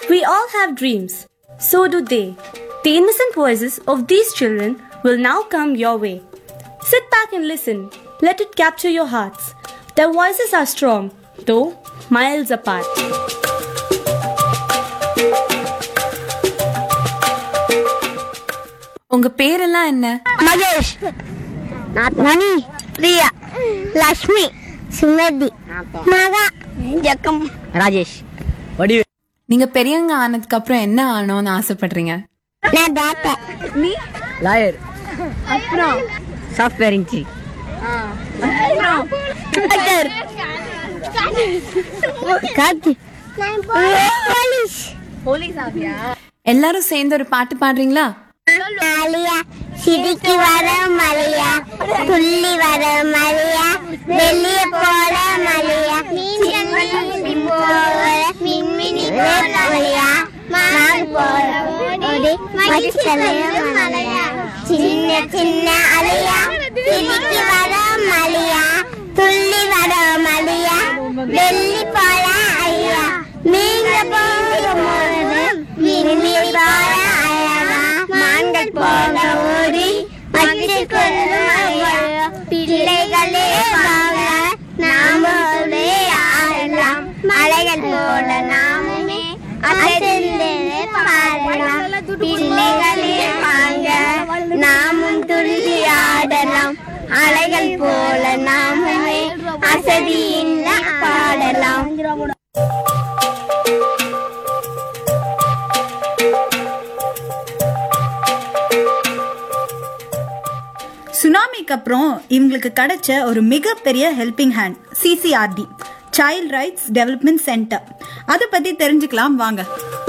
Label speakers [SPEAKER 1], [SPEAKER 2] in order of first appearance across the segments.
[SPEAKER 1] We all have dreams. So do they. The innocent voices of these children will now come your way. Sit back and listen. Let it capture your hearts. Their voices are strong, though miles apart.
[SPEAKER 2] உங்க பேரெல்லாம் என்ன
[SPEAKER 3] மகேஷ் மணி பிரியா லக்ஷ்மி சுமதி மகா ஜக்கம் ராஜேஷ்
[SPEAKER 2] நீங்க பெரியவங்க ஆனதுக்கு அப்புறம் என்ன ஆனோம்னு ஆசைப்படுறீங்க
[SPEAKER 3] நான் டாக்டர் நீ
[SPEAKER 4] லாயர்
[SPEAKER 3] அப்புறம்
[SPEAKER 4] சாஃப்ட்வேர் இன்ஜி
[SPEAKER 3] டாக்டர் காத்து போலீஸ்
[SPEAKER 2] எல்லாரும் சேர்ந்து ஒரு பாட்டு பாடுறீங்களா
[SPEAKER 3] மலையா சிரிக்கி வர மலையா துள்ளி வர மலையா வெளிய போற மலையா மின்மினி போற மின்மினி போற மலையா மான் போற ஓடி மச்சலைய மலையா சின்ன சின்ன அலையா சிரிக்கி வர மலையா துள்ளி வர மலையா வெள்ளி போல ஐயா நீங்க போகும்போது மின்மினி போல அழகா மான்கள் போக ஓடி மச்சு பிள்ளைகளே வாங்க நாமளே ஆடலாம் மலைகள் போல நாமுமே அசைந்து பாடலாம் பிள்ளைகளே வாங்க நாமும் துள்ளி ஆடலாம் அலைகள் போல நாமுமே அசதியில்ல பாடலாம்
[SPEAKER 5] சுனாமிக்கு அப்புறம் இவங்களுக்கு கிடைச்ச ஒரு மிகப்பெரிய helping hand CCRT child rights development centre அதை பத்தி தெரிஞ்சுக்கலாம் வாங்க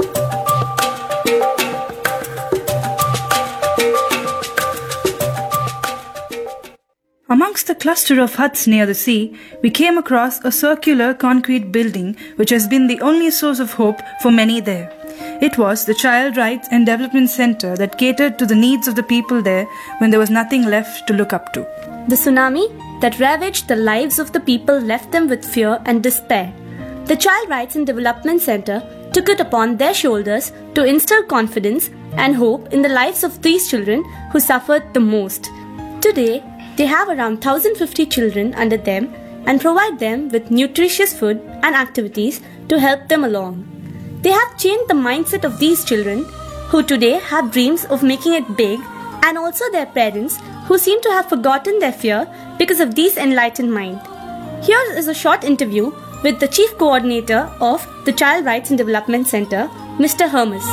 [SPEAKER 6] Amongst the cluster of huts near the sea, we came across a circular concrete building which has been the only source of hope for many there. It was the Child Rights and Development Center that catered to the needs of the people there when there was nothing left to look up to.
[SPEAKER 1] The tsunami that ravaged the lives of the people left them with fear and despair. The Child Rights and Development Center took it upon their shoulders to instill confidence and hope in the lives of these children who suffered the most. Today, they have around 1050 children under them and provide them with nutritious food and activities to help them along. They have changed the mindset of these children who today have dreams of making it big and also their parents who seem to have forgotten their fear because of these enlightened mind. Here is a short interview with the chief coordinator of the Child Rights and Development Center, Mr. Hermes.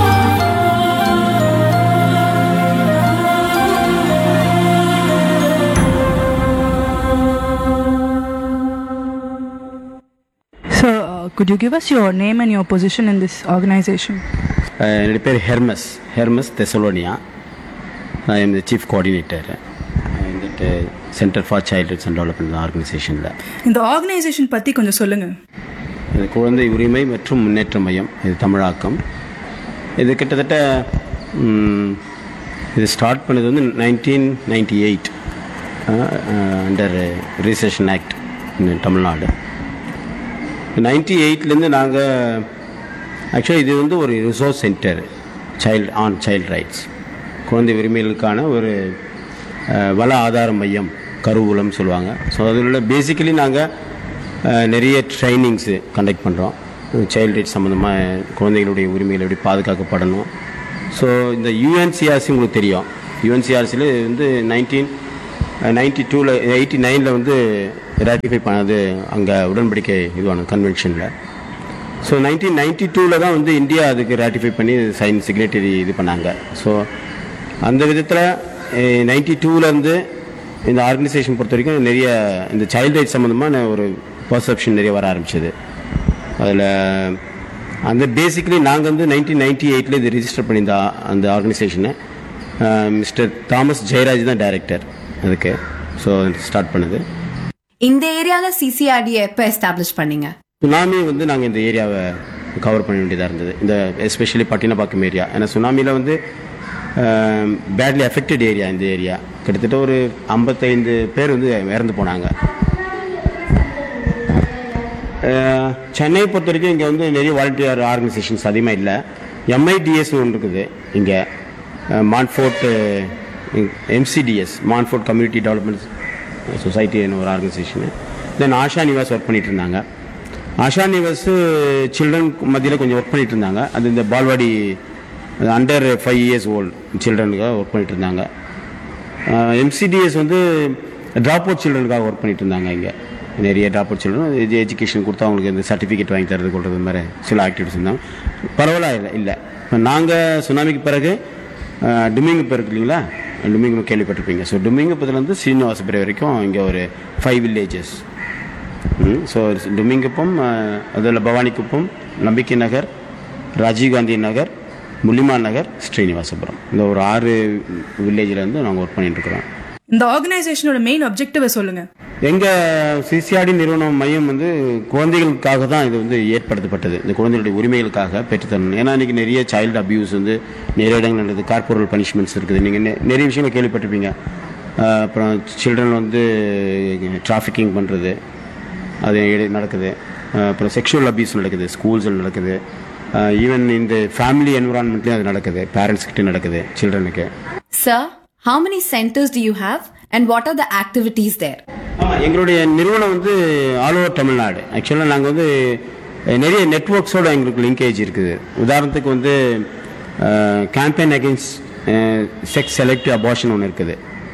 [SPEAKER 6] So, uh, could you give us your name and your position in this organization?
[SPEAKER 7] Ah என்னுடைய பேர் Hermes Hermes Thessalonia I am the chief coordinator இந்த centre for child rights and development ஆர்கனைசேஷனில்
[SPEAKER 6] இந்த organisation பத்தி கொஞ்சம் சொல்லுங்க
[SPEAKER 7] இது குழந்தை உரிமை மற்றும் முன்னேற்ற மையம் இது தமிழாக்கம் இது கிட்டத்தட்ட ம், இது ஸ்டார்ட் பண்ணது வந்து nineteen ninety eight under registration act Tamil Nadu ninety எயிட்லேருந்து நாங்கள் ஆக்சுவலி இது வந்து ஒரு resource centre child on child rights குழந்தை உரிமைகளுக்கான ஒரு அஹ், வள ஆதார மையம் கருவூலம் சொல்லுவாங்க ஸோ அதில் உள்ள பேசிக்கலி நாங்கள் நிறைய ட்ரைனிங்ஸு கண்டக்ட் பண்ணுறோம் சைல்ட் ரைட்ஸ் சம்மந்தமாக குழந்தைகளுடைய உரிமைகள் எப்படி பாதுகாக்கப்படணும் ஸோ இந்த யூஎன்சிஆர்சி உங்களுக்கு தெரியும் யூஎன்சிஆர்சியில் வந்து நைன்டீன் நைன்டி டூவில் எயிட்டி நைனில் வந்து ரேட்டிஃபை பண்ணது அங்கே உடன்படிக்கை இதுவான கன்வென்ஷனில் ஸோ நைன்டீன் நைன்டி டூவில் தான் வந்து இந்தியா அதுக்கு ரேட்டிஃபை பண்ணி சைன் சிக்னேட்டரி இது பண்ணாங்க ஸோ அந்த விதத்தில் நைன்டி டூவிலேருந்து இந்த ஆர்கனைசேஷன் பொறுத்த வரைக்கும் நிறைய இந்த சைல்ட் ரைட்ஸ் சம்மந்தமான ஒரு பர்செப்ஷன் நிறைய வர ஆரம்பிச்சது அதில் அந்த பேசிக்கலி நாங்கள் வந்து நைன்டீன் நைன்டி எயிட்டில் இது ரிஜிஸ்டர் பண்ணியிருந்த ஆ- அந்த ஆர்கனைசேஷனை மிஸ்டர் தாமஸ் ஜெயராஜ் தான் டைரக்டர் அதுக்கு ஸோ ஸ்டார்ட் பண்ணது
[SPEAKER 2] இந்த ஏரியால சிசிஆர்டியை எப்ப எஸ்டாப்ளிஷ் பண்ணீங்க
[SPEAKER 7] சுனாமி வந்து நாங்கள் இந்த ஏரியாவை கவர் பண்ண வேண்டியதாக இருந்தது இந்த எஸ்பெஷலி பட்டினப்பாக்கம் ஏரியா ஏன்னா சுனாமியில் வந்து பேட்லி அஃபெக்டட் ஏரியா இந்த ஏரியா கிட்டத்தட்ட ஒரு ஐம்பத்தைந்து பேர் வந்து இறந்து போனாங்க அஹ், சென்னையை பொறுத்த வரைக்கும் இங்கே வந்து நிறைய வாலண்டியர் ஆர்கனைசேஷன்ஸ் அதிகமாக இல்லை எம்ஐடிஎஸ் ஒன்று இருக்குது இங்கே Montfort MCDS Montfort community development சொசைட்டின்னு ஒரு ஆர்கனைசேஷனு தென் ஆஷா நிவாஸ் ஒர்க் பண்ணிட்டு இருந்தாங்க ஆஷா நிவாஸ் சில்ட்ரன் மத்தியில் கொஞ்சம் ஒர்க் பண்ணிட்டு இருந்தாங்க அது இந்த balwadi under five years old சில்ட்ரனுக்காக ஒர்க் பண்ணிட்டு இருந்தாங்க எம்சிடிஎஸ் வந்து ட்ராப் அவுட் சில்ட்ரனுக்காக ஒர்க் பண்ணிட்டு இருந்தாங்க இங்கே நிறைய ட்ராப் அவுட் சில்ட்ரன் இது எஜுகேஷன் கொடுத்து அவங்களுக்கு இந்த சர்டிஃபிகேட் வாங்கி தரது கொடுறது மாதிரி சில ஆக்டிவிட்டிஸ் இருந்தாங்க பரவாயில்ல இல்லை இல்லை இப்போ நாங்கள் சுனாமிக்கு பிறகு டுமிங்கப்போ இருக்கு இல்லைங்களா டுமிங்க கேள்விப்பட்டிருப்பீங்க ஸோ டுமிங்கப்பத்துலேருந்து சீனிவாசபுரம் வரைக்கும் இங்கே ஒரு ஃபைவ் வில்லேஜஸ் ஸோ டுமிங்கப்பம் அதில் பவானிக்குப்பம் நம்பிக்கை நகர் ராஜீவ்காந்தி நகர் முலிமா நகர் ஸ்ரீனிவாசபுரம் இந்த ஒரு ஆறு வில்லேஜ்லேருந்து நாங்கள் ஒர்க் பண்ணிட்டு இருக்கிறோம்
[SPEAKER 6] இந்த ஆர்கனைசேஷனோட மெயின் objective சொல்லுங்க
[SPEAKER 7] எங்கள் சிசிஆடி நிறுவனம் மையம் வந்து குழந்தைகளுக்காக தான் இது வந்து ஏற்படுத்தப்பட்டது இந்த குழந்தைகளுடைய உரிமைகளுக்காக பெற்றுத்தரணும் ஏன்னா இன்றைக்கி நிறைய சைல்டு அபியூஸ் வந்து நிறைய இடங்கள் நடக்குது கார்போரல் பனிஷ்மெண்ட்ஸ் இருக்குது நீங்கள் நிறைய விஷயங்கள் கேள்விப்பட்டிருப்பீங்க அஹ் அப்புறம் சில்ட்ரன் வந்து டிராஃபிக்கிங் பண்ணுறது அது இட- நடக்குது அஹ் அப்புறம் செக்ஷுவல் அபியூஸ் நடக்குது ஸ்கூல்ஸில் நடக்குது ஈவன் இந்த ஃபேமிலி என்விரான்மெண்ட்லேயும் அது நடக்குது பேரண்ட்ஸ் கிட்ட நடக்குது சில்ட்ரனுக்கு
[SPEAKER 2] Sir, how many centers do you have and what are the activities there?
[SPEAKER 7] ஆமாம் எங்களுடைய நிறுவனம் வந்து ஆல் ஓவர் தமிழ்நாடு ஆக்சுவலாக நாங்கள் வந்து அஹ், நிறைய நெட்ஒர்க்ஸோட எங்களுக்கு லிங்கேஜ் இருக்குது உதாரணத்துக்கு வந்து campaign against sex selective abortion ஒன்று இருக்குது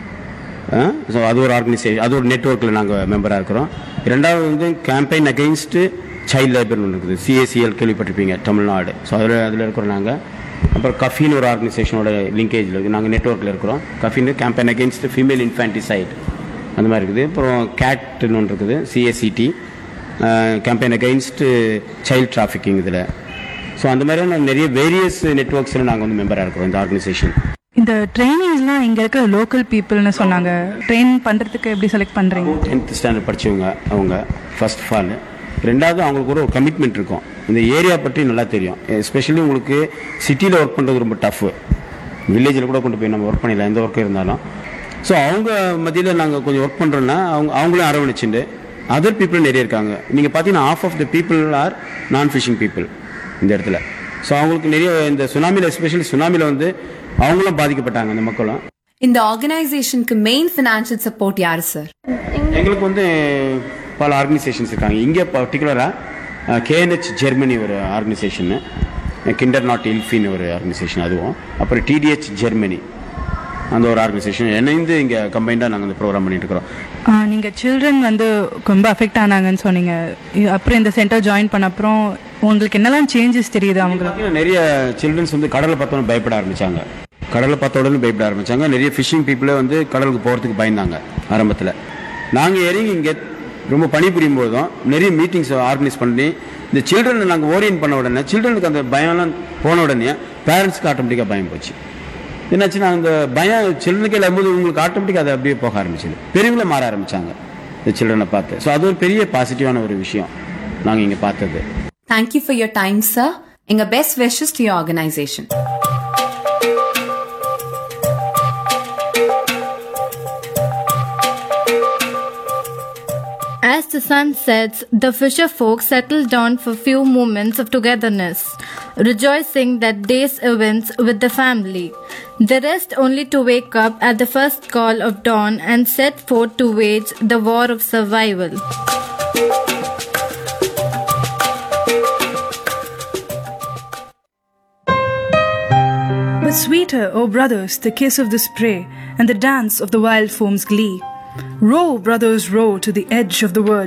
[SPEAKER 7] ஸோ அது ஒரு ஆர்கனைசேஷன் அது ஒரு நெட்ஒர்க்கில் நாங்கள் மெம்பராக இருக்கிறோம் ரெண்டாவது வந்து கேம்பெயின் அகெயின்ஸ்ட் சைல்ட் லேபர்னு ஒன்று இருக்குது சிஏசிஎல் கேள்விப்பட்டிருப்பீங்க தமிழ்நாடு ஸோ அதில் அதில் இருக்கிறோம் நாங்கள் அப்புறம் கஃபின்னு ஒரு ஆர்கனைசேஷனோட லிங்கேஜில் இருக்குது நாங்கள் நெட்ஒர்க்கில் இருக்கிறோம் கஃபின்னு கேம்பெயின் அகெயின்ஸ்ட் ஃபீமேல் இன்ஃபான்டிசைட் அந்த மாதிரி இருக்குது அப்புறம் கேட்னு ஒன்று இருக்குது CACT campaign against child trafficking இதில் ஸோ அந்த மாதிரியான நிறைய வேரியஸ் நெட்ஒர்க்ஸில் நாங்கள் வந்து மெம்பராக இருக்கிறோம் இந்த ஆர்கனைசேஷன்
[SPEAKER 6] இந்த ட்ரைனிங்ஸ்லாம் இங்க இருக்கிற லோக்கல் பீப்புள்னு சொன்னாங்க ட்ரெயின் பண்றதுக்கு எப்படி செலக்ட் பண்றீங்க
[SPEAKER 7] டென்த் ஸ்டாண்டர்ட் படிச்சவங்க அவங்க ஃபர்ஸ்ட் ஆஃப் ஆல் ரெண்டாவது அவங்களுக்கு ஒரு கமிட்மெண்ட் இருக்கும் இந்த ஏரியா பற்றி நல்லா தெரியும் எஸ்பெஷலி உங்களுக்கு சிட்டியில் ஒர்க் பண்ணுறது ரொம்ப டஃப் வில்லேஜில் கூட கொண்டு போய் நம்ம ஒர்க் பண்ணிடலாம் எந்த ஒர்க்கு இருந்தாலும் ஸோ அவங்க மத்தியில் நாங்கள் கொஞ்சம் ஒர்க் பண்ணுறோன்னா அவங்க அவங்களும் அரவணைச்சுண்டு அதர் பீப்புள் நிறைய இருக்காங்க நீங்கள் பார்த்தீங்கன்னா half of the people are non fishing people இந்த இடத்துல ஸோ அவங்களுக்கு நிறைய இந்த சுனாமியில் எஸ்பெஷலி சுனாமியில் வந்து அவங்களும் பாதிக்கப்பட்டாங்க அந்த மக்களும்
[SPEAKER 2] இந்த ஆர்கனைசேஷனுக்கு மெயின் ஃபினான்ஷியல் சப்போர்ட் யாரு சார்
[SPEAKER 7] எங்களுக்கு வந்து பல ஆர்கனைசேஷன்ஸ் இருக்காங்க இங்கே பர்டிகுலராக கேஎன்ஹெச் ஜெர்மனி ஒரு ஆர்கனைசேஷனு கிண்டர் நாட் இல்ஃபின்னு ஒரு ஆர்கனைசேஷன் அதுவும் அப்புறம் டிடிஹெச் ஜெர்மனி அந்த ஒரு ஆர்கனைசேஷன் இணைந்து இங்கே கம்பைண்டாக நாங்கள் இந்த ப்ரோக்ராம் பண்ணிட்டு இருக்கிறோம்
[SPEAKER 6] ஆ, நீங்க சில்ட்ரன் வந்து ரொம்ப அஃபெக்ட் ஆனாங்கன்னு சொன்னீங்க இ- அப்புறம் இந்த சென்டர் ஜாயின் பண்ண அப்புறம் உங்களுக்கு என்னெல்லாம் சேஞ்சஸ் தெரியுது அவங்களுக்கு
[SPEAKER 7] பார்த்தீங்கன்னா நிறைய சில்ட்ரன்ஸ் வந்து கடலை பார்த்தோன்னே பயப்பட ஆரம்பிச்சாங்க கடலை பார்த்த உடனே பயப்பட ஆரம்பிச்சாங்க நிறைய ஃபிஷிங் பீப்புளே வந்து கடலுக்கு போகிறதுக்கு பயந்தாங்க ஆரம்பத்தில் நாங்கள் இறங்கி இங்கே ரொம்ப பணிபுரியும் போதும் நிறைய மீட்டிங்ஸ் ஆர்கனைஸ் பண்ணி இந்த சில்ட்ரனை நாங்கள் ஓரியன்ட் பண்ண உடனே சில்ட்ரனுக்கு அந்த பயம்லாம் போன உடனே பேரண்ட்ஸ்க்கு ஆட்டோமேட்டிக்காக பயம் போச்சு என்னாச்சுன்னா அந்த பயம் சில்ட்ரனுக்கே இல்லாமல் உங்களுக்கு ஆட்டோமேட்டிக்காக அது அப்படியே போக ஆரம்பிச்சது பெரியவங்கள மாற ஆரம்பிச்சாங்க இந்த சில்ட்ரனை பார்த்து ஸோ அது ஒரு பெரிய பாசிட்டிவான ஒரு விஷயம் நாங்கள் இங்கே பார்த்தது
[SPEAKER 2] Thank you for your time, sir. எங்க best wishes to your organization.
[SPEAKER 8] As the sun sets, the fisher folk settle down for few moments of togetherness, rejoicing that day's events with the family. The rest only to wake up at the first call of dawn and set forth to wage the war of survival.
[SPEAKER 6] But sweeter, O brothers, the kiss of the spray and the dance of the wild foam's glee. Row, brothers, row to the edge of the world.